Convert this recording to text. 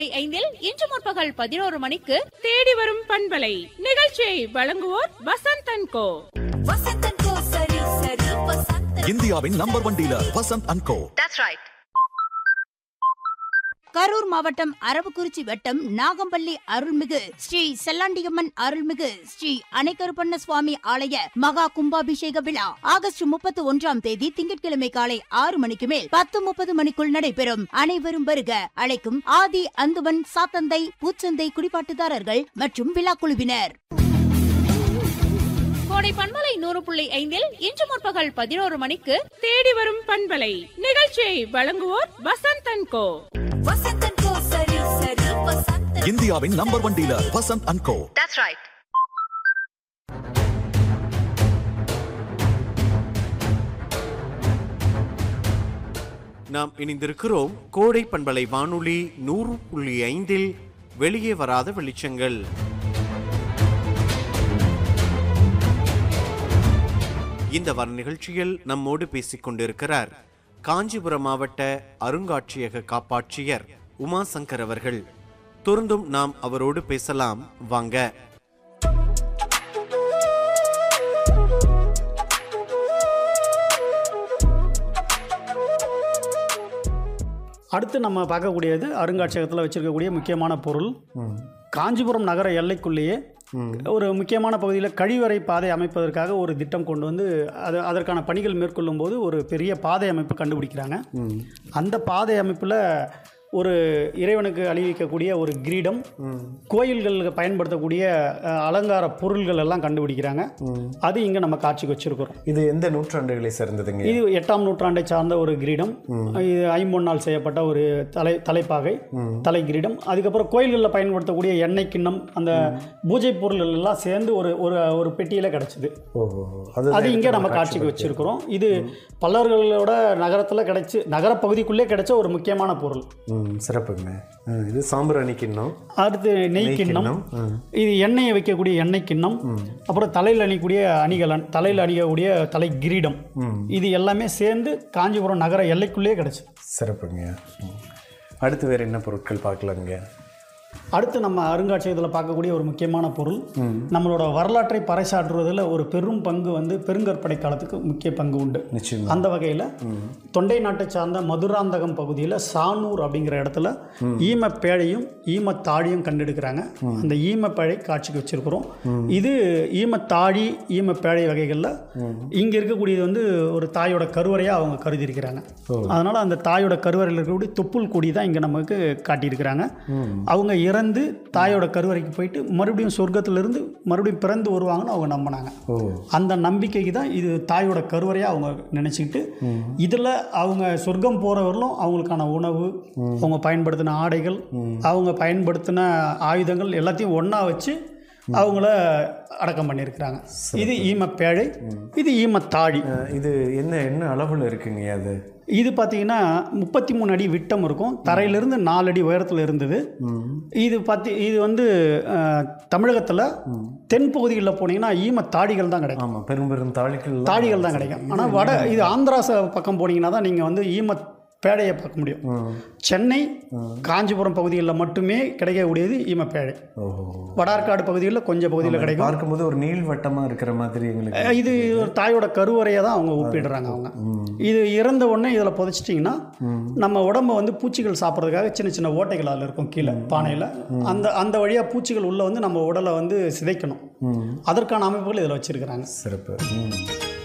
ஐந்தில் இன்று முற்பகல் பதினோரு மணிக்கு தேடி வரும் பண்பலை நிகழ்ச்சியை வழங்குவோர் Vasanth and co Vasanthan co சரி சரி வசந்தன் இந்தியாவின் number one dealer Vasanth and co Karur மாவட்டம் அரவக்குறிச்சி வட்டம் நாகம்பள்ளி அருள்மிகு ஸ்ரீ செல்லாண்டியம்மன் அருள்மிகு ஸ்ரீ அணைக்கருப்பண்ண சுவாமி ஆலய மகா கும்பாபிஷேக விழா ஆகஸ்ட் முப்பத்தி ஒன்றாம் தேதி திங்கட்கிழமை காலை ஆறு மணிக்கு மேல் பத்து முப்பது மணிக்குள் நடைபெறும் அனைவரும் வருக அழைக்கும் ஆதி அந்துவன் சாத்தந்தை பூச்சந்தை குடிபாட்டுதாரர்கள் மற்றும் விழா குழுவினர் கோடை பண்பலை நூறு புள்ளி ஐந்தில் இன்று முற்பகல் பதினோரு மணிக்கு தேடி வரும் பண்பலை நிகழ்ச்சியை வழங்குவோர் Vasanth and co Vasanthan co சரி சரி வசந்தன் இந்தியாவின் number one dealer Vasanth and co நாம் இணைந்திருக்கிறோம் கோடை பண்பலை வானொலி நூறு புள்ளி ஐந்தில் வெளியே வராத வெளிச்சங்கள் இந்த வார நிகழ்ச்சியில் நம்மோடு பேசிக் கொண்டிருக்கிறார் காஞ்சிபுரம் மாவட்ட அருங்காட்சியக காப்பாட்சியர் உமாசங்கர் அவர்கள் தொடர்ந்தும் நாம் அவரோடு பேசலாம் வாங்க அடுத்து நம்ம பார்க்கக்கூடியது அருங்காட்சியகத்தில் வச்சிருக்கக்கூடிய முக்கியமான பொருள் காஞ்சிபுரம் நகர எல்லைக்குள்ளேயே ஒரு முக்கியமான பகுதியில் கழிவறை பாதை அமைப்பதற்காக ஒரு திட்டம் கொண்டு வந்து அது அதற்கான பணிகள் மேற்கொள்ளும் போது ஒரு பெரிய பாதை அமைப்பு கண்டுபிடிக்கிறாங்க அந்த பாதை அமைப்பில் ஒரு இறைவனுக்கு அணிவிக்கக்கூடிய ஒரு கிரீடம் கோயில்களுக்கு பயன்படுத்தக்கூடிய அஹ், அலங்கார பொருள்கள் எல்லாம் கண்டுபிடிக்கிறாங்க அது இங்கே நம்ம காட்சிக்கு வச்சிருக்கிறோம் இது எந்த நூற்றாண்டுகளை சேர்ந்ததுங்க இது எட்டாம் நூற்றாண்டை சார்ந்த ஒரு கிரீடம் இது ஐம்பொன்னால் செய்யப்பட்ட ஒரு தலை தலைப்பாகை தலை கிரீடம் அதுக்கப்புறம் கோயில்களில் பயன்படுத்தக்கூடிய எண்ணெய் கிண்ணம் அந்த பூஜை பொருள்கள் எல்லாம் சேர்ந்து ஒரு ஒரு ஒரு பெட்டியில் கிடச்சிது ஓஹோ அது இங்கே நம்ம காட்சிக்கு வச்சிருக்கிறோம் இது பல்லவர்களோட நகரத்தில் கிடைச்சி நகரப்பகுதிக்குள்ளே கிடைச்ச ஒரு முக்கியமான பொருள் ம் சிறப்புங்க ம், இது சாம்பிராணி கிண்ணம் அடுத்து நெய் நெய் கிண்ணம் கிண்ணம், ம். இது எண்ணெயை வைக்கக்கூடிய எண்ணெய் கிண்ணம் அப்புறம் தலையில் அணியக்கூடிய அணிகலன் தலையில் அணியக்கூடிய தலை கிரீடம் இது எல்லாமே சேர்ந்து காஞ்சிபுரம் நகர எல்லைக்குள்ளேயே கிடச்சி சிறப்புங்க ம். அடுத்து வேறு என்ன பொருட்கள் பார்க்கலாங்க அடுத்து நம்ம அருங்காட்சியகத்தில் பார்க்கக்கூடிய ஒரு முக்கியமான பொருள் நம்மளோட வரலாற்றை பறைசாற்றுவதில் ஒரு பெரும் பங்கு வந்து பெருங்கற்படை காலத்துக்கு முக்கிய பங்கு உண்டு நிச்சயமா. அந்த வகையில் தொண்டை நாட்டை சார்ந்த மதுராந்தகம் பகுதியில் சானூர் அப்படிங்கிற இடத்துல ஈமப்பேழையும் ஈமத்தாழியும் கண்டெடுக்கிறாங்க அந்த ஈமப்பேழை காட்சிக்கு வச்சிருக்கிறோம் இது ஈமத்தாழி ஈமப்பேழை வகைகளில் இங்கே இருக்கக்கூடியது வந்து ஒரு தாயோட கருவறையாக அவங்க கருதி இருக்கிறாங்க அதனால் அந்த தாயோட கருவறையில் இருக்கக்கூடிய தொப்புள் கொடி தான் இங்கே நமக்கு காட்டியிருக்கிறாங்க அவங்க இறந்து தாயோட கருவறைக்கு போயிட்டு மறுபடியும் சொர்க்கத்திலிருந்து மறுபடியும் பிறந்து வருவாங்கன்னு அவங்க நம்பினாங்க அந்த நம்பிக்கைக்கு தான் இது தாயோட கருவறையாக அவங்க நினச்சிக்கிட்டு இதில் அவங்க சொர்க்கம் போகிறவர்களும் அவங்களுக்கான உணவு அவங்க பயன்படுத்தின ஆடைகள் அவங்க பயன்படுத்தின ஆயுதங்கள் எல்லாத்தையும் ஒன்றா வச்சு அவங்கள அடக்கம் பண்ணியிருக்கிறாங்க இது ஈமப்பேழை இது ஈமத்தாழி அஹ், இது என்ன என்ன அளவில் இருக்குங்க அது இது பார்த்தீங்கன்னா முப்பத்தி மூணு அடி விட்டம் இருக்கும் தரையிலிருந்து நாலு அடி உயரத்தில் இருந்தது இது பார்த்தி இது வந்து தமிழகத்தில் தென்பகுதிகளில் போனீங்கன்னா ஈம தாடிகள் தான் கிடைக்கும் ஆமாம் பெரும் பெரும் தாளிகள் தாடிகள் தான் கிடைக்கும் ஆனால் வட இது ஆந்திரா ச- பக்கம் போனீங்கன்னா தான் நீங்கள் வந்து ஈம பேழையை பார்க்க முடியும் சென்னை காஞ்சிபுரம் பகுதிகளில் மட்டுமே கிடைக்கக்கூடியது ஈமப்பேழை ஓஹோ வடார்காடு பகுதிகளில் கொஞ்சம் பகுதியில் கிடைக்கும் பார்க்கும்போது ஒரு நீள்வட்டமாக இருக்கிற மாதிரி எங்களுக்கு அஹ் இது ஒரு தாயோட கருவறையை தான் அவங்க ஒப்பிடுறாங்க அவங்க இது இறந்த உடனே இதில் புதைச்சிட்டிங்கன்னா நம்ம உடம்ப வந்து பூச்சிகள் சாப்பிட்றதுக்காக சின்ன சின்ன ஓட்டைகள் அதில் இருக்கும் கீழே பானையில் அந்த அந்த வழியாக பூச்சிகள் உள்ளே வந்து நம்ம உடலை வந்து சிதைக்கணும் அதற்கான அமைப்புகள் இதில் வச்சிருக்கிறாங்க சிறப்பு ம்